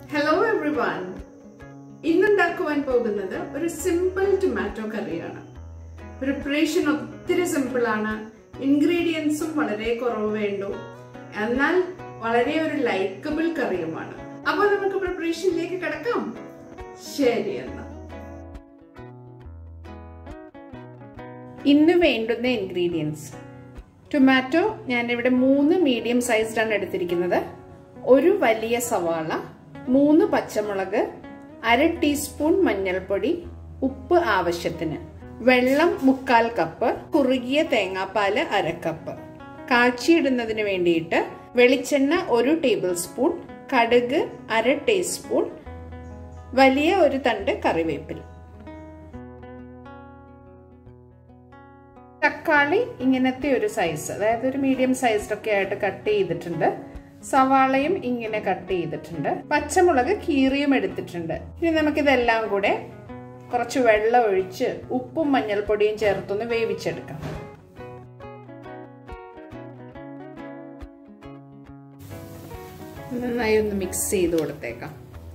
hello every one ഇന്നുണ്ടാക്കുവാൻ പോകുന്നത് ഒരു സിമ്പിൾ ടൊമാറ്റോ കറിയാണ് പ്രിപ്പറേഷൻ ഒത്തിരി സിമ്പിൾ ആണ് ഇൻഗ്രീഡിയൻസും വളരെ കുറവ് വേണ്ടു എന്നാൽ വളരെ ഒരു ലൈക്കബിൾ കറിയുമാണ് അപ്പൊ നമുക്ക് പ്രിപ്പറേഷനിലേക്ക് കിടക്കാം ശരി എന്നാ ഇന്ന് വേണ്ടുന്ന ഇൻഗ്രീഡിയൻസ് ടൊമാറ്റോ ഞാനിവിടെ മൂന്ന് മീഡിയം സൈസ്ഡാണ് എടുത്തിരിക്കുന്നത് ഒരു വലിയ സവാള മൂന്ന് പച്ചമുളക് അര ടീസ്പൂൺ മഞ്ഞൾപ്പൊടി ഉപ്പ് ആവശ്യത്തിന് വെള്ളം മുക്കാൽ കപ്പ് കുറുകിയ തേങ്ങാപ്പാല് അര കപ്പ് കാച്ചിയിടുന്നതിന് വേണ്ടിയിട്ട് വെളിച്ചെണ്ണ ഒരു ടേബിൾ സ്പൂൺ കടുക് അര ടീസ്പൂൺ വലിയ ഒരു തണ്ട് കറിവേപ്പില തക്കാളി ഇങ്ങനത്തെ ഒരു സൈസ് അതായത് ഒരു മീഡിയം സൈസിലൊക്കെ ആയിട്ട് കട്ട് ചെയ്തിട്ടുണ്ട് സവാളയും ഇങ്ങനെ കട്ട് ചെയ്തിട്ടുണ്ട് പച്ചമുളക് കീറിയും എടുത്തിട്ടുണ്ട് ഇനി നമുക്കിതെല്ലാം കൂടെ കുറച്ച് വെള്ളം ഒഴിച്ച് ഉപ്പും മഞ്ഞൾപ്പൊടിയും ചേർത്തൊന്ന് വേവിച്ചെടുക്കാം നന്നായി ഒന്ന് മിക്സ് ചെയ്ത് കൊടുത്തേക്കാം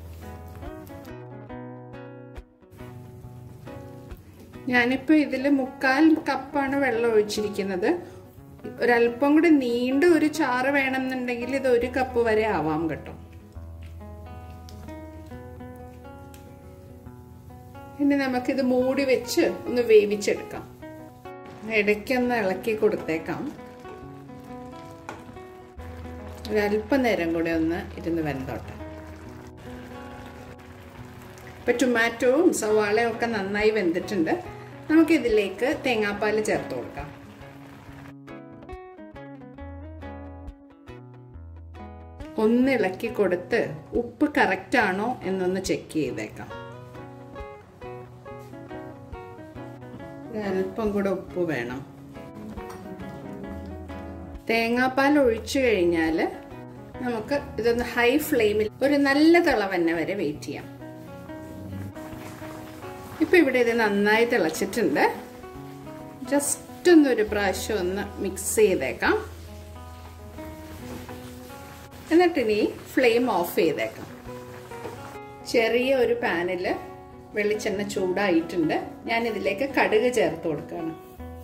ഞാനിപ്പോൾ ഇതിൽ മുക്കാൽ കപ്പാണ് വെള്ളം ഒഴിച്ചിരിക്കുന്നത് ഒരല്പം കൂടി നീണ്ട ഒരു ചാറ് വേണമെന്നുണ്ടെങ്കിൽ ഇത് ഒരു കപ്പ് വരെ ആവാം കേട്ടോ ഇനി നമുക്കിത് മൂടി വെച്ച് ഒന്ന് വേവിച്ചെടുക്കാം ഇടയ്ക്കൊന്ന് ഇളക്കി കൊടുത്തേക്കാം ഒരല്പം നേരം കൂടെ ഒന്ന് ഇരുന്ന് വെന്തോട്ടെ ഇപ്പൊ ടൊമാറ്റോവും സവാളയും ഒക്കെ നന്നായി വെന്തിട്ടുണ്ട് നമുക്ക് ഇതിലേക്ക് തേങ്ങാപ്പാൽ ചേർത്ത് കൊടുക്കാം ഒന്ന് ഇളക്കി കൊടുത്ത് ഉപ്പ് കറക്റ്റ് ആണോ എന്നൊന്ന് ചെക്ക് ചെയ്തേക്കാം അല്പം കൂടെ ഉപ്പ് വേണം തേങ്ങാപ്പാൽ ഒഴിച്ചു കഴിഞ്ഞാൽ നമുക്ക് ഇതൊന്ന് ഹൈ ഫ്ലെയിമിൽ ഒരു നല്ല തിളവന്നെ വരെ വെയിറ്റ് ചെയ്യാം ഇപ്പൊ ഇവിടെ ഇത് നന്നായി തിളച്ചിട്ടുണ്ട് ജസ്റ്റ് ഒന്നൊരു പ്രാവശ്യം ഒന്ന് മിക്സ് ചെയ്തേക്കാം എന്നിട്ടിനി ഫ്ലെയിം ഓഫ് ചെയ്തേക്കാം ചെറിയ ഒരു പാനിൽ വെളിച്ചെണ്ണ ചൂടായിട്ടുണ്ട് ഞാൻ ഇതിലേക്ക് കടുക് ചേർത്ത് കൊടുക്കുകയാണ്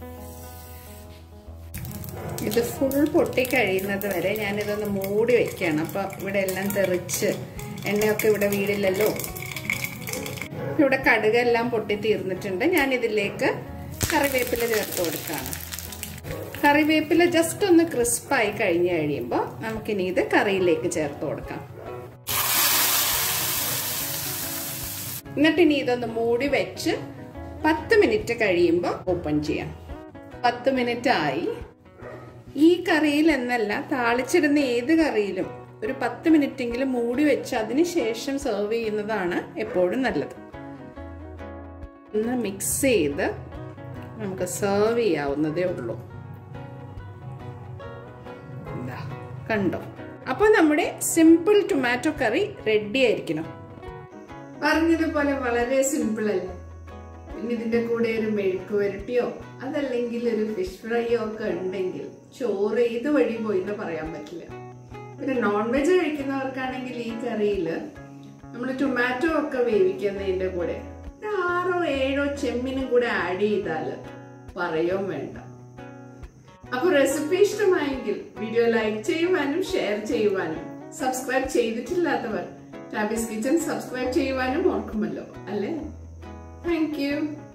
ഇത് ഫുൾ പൊട്ടി കഴിയുന്നത് വരെ ഞാനിതൊന്ന് മൂടി വെക്കുകയാണ് അപ്പൊ ഇവിടെ എല്ലാം തെറിച്ച് എണ്ണയൊക്കെ ഇവിടെ വീടില്ലല്ലോ ഇവിടെ കടുകെല്ലാം പൊട്ടി തീർന്നിട്ടുണ്ട് ഞാൻ ഇതിലേക്ക് കറിവേപ്പില ചേർത്ത് കൊടുക്കുകയാണ് കറിവേപ്പില ജസ്റ്റ് ഒന്ന് ക്രിസ്പായി കഴിഞ്ഞ് കഴിയുമ്പോൾ നമുക്കിനി ഇത് കറിയിലേക്ക് ചേർത്ത് കൊടുക്കാം എന്നിട്ട് ഇനി ഇതൊന്ന് മൂടി വെച്ച് പത്ത് മിനിറ്റ് കഴിയുമ്പോൾ ഓപ്പൺ ചെയ്യാം പത്ത് മിനിറ്റ് ആയി ഈ കറിയിൽ എന്നല്ല താളിച്ചിടുന്ന ഏത് കറിയിലും ഒരു പത്ത് മിനിറ്റെങ്കിലും മൂടി വെച്ച് അതിന് ശേഷം സെർവ് ചെയ്യുന്നതാണ് എപ്പോഴും നല്ലത് ഒന്ന് മിക്സ് ചെയ്ത് നമുക്ക് സെർവ് ചെയ്യാവുന്നതേ ഉള്ളൂ എന്താ കണ്ടോ അപ്പൊ നമ്മുടെ സിമ്പിൾ ടൊമാറ്റോ കറി റെഡി ആയിരിക്കണം പറഞ്ഞതുപോലെ വളരെ സിമ്പിൾ അല്ലേ പിന്നെ ഇതിന്റെ കൂടെ ഒരു മെഴുക്ക് വരട്ടിയോ അതല്ലെങ്കിൽ ഒരു ഫിഷ് ഫ്രൈയോ ഒക്കെ ഉണ്ടെങ്കിൽ ചോറ് ഇത് വഴി പോയി എന്ന് പറയാൻ പറ്റില്ല പിന്നെ നോൺ വെജ് കഴിക്കുന്നവർക്കാണെങ്കിൽ ഈ കറിയിൽ നമ്മൾ ടൊമാറ്റോ ഒക്കെ വേവിക്കുന്നതിന്റെ കൂടെ ആറോ ഏഴോ ചെമ്മിനും കൂടെ ആഡ് ചെയ്താൽ പറയോ വേണ്ട അപ്പൊ റെസിപ്പി ഇഷ്ടമായെങ്കിൽ വീഡിയോ ലൈക്ക് ചെയ്യുവാനും ഷെയർ ചെയ്യുവാനും സബ്സ്ക്രൈബ് ചെയ്തിട്ടില്ലാത്തവർ ടാബിസ് കിച്ചൺ സബ്സ്ക്രൈബ് ചെയ്യുവാനും ഓർക്കുമല്ലോ അല്ലേ താങ്ക് യു